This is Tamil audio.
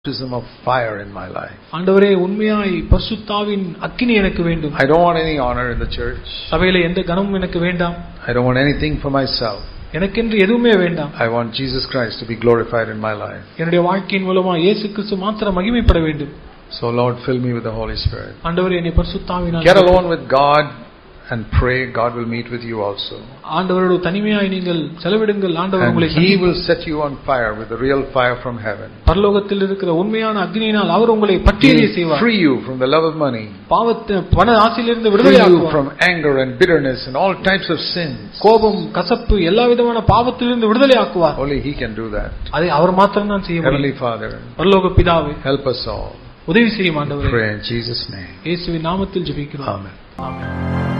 baptism of fire in my life. ஆண்டவரே உண்மையாய் பரிசுத்தாவின் அக்கினி எனக்கு வேண்டும் I don't want any honor in the church. சபையில எந்த கனமும் எனக்கு வேண்டாம் I don't want anything for myself. எனக்கென்று எதுவுமே வேண்டாம் I want Jesus Christ to be glorified in my life. என்னுடைய வாழ்க்கையின் மூலமா இயேசு கிறிஸ்து மாத்திரம் மகிமைப்பட வேண்டும் So Lord, fill me with the Holy Spirit. ஆண்டவரே என்னை பரிசுத்தாவினால் Get alone with God and pray. God will meet with you also. ஆண்டவரோடு தனிமையாய் நீங்கள் செலவிடுங்கள் ஆண்டவர் And உங்களை He சந்திப்பார். will set you on fire with the real fire from heaven. பரலோகத்தில் இருக்கிற உண்மையான அக்னியினால் அவர் உங்களை He பட்டியலே will செய்வார் free you from the love of money. பாவத்து பண ஆசையிலிருந்து Free you விடுதலையாக்குவார் from anger and bitterness and all types of sins. கோபம் கசப்பு எல்லா விதமான பாவத்திலிருந்து விடுதலை ஆக்குவார் Only He can do that. அதை அவர் மாத்திரம் தான் செய்ய முடியும் Heavenly Father, பரலோக பிதாவே help us all. உதவி செய்யும் ஆண்டவரே Pray in Jesus' name. இயேசுவின் நாமத்தில் ஜெபிக்கிறோம் Amen. ஆமென்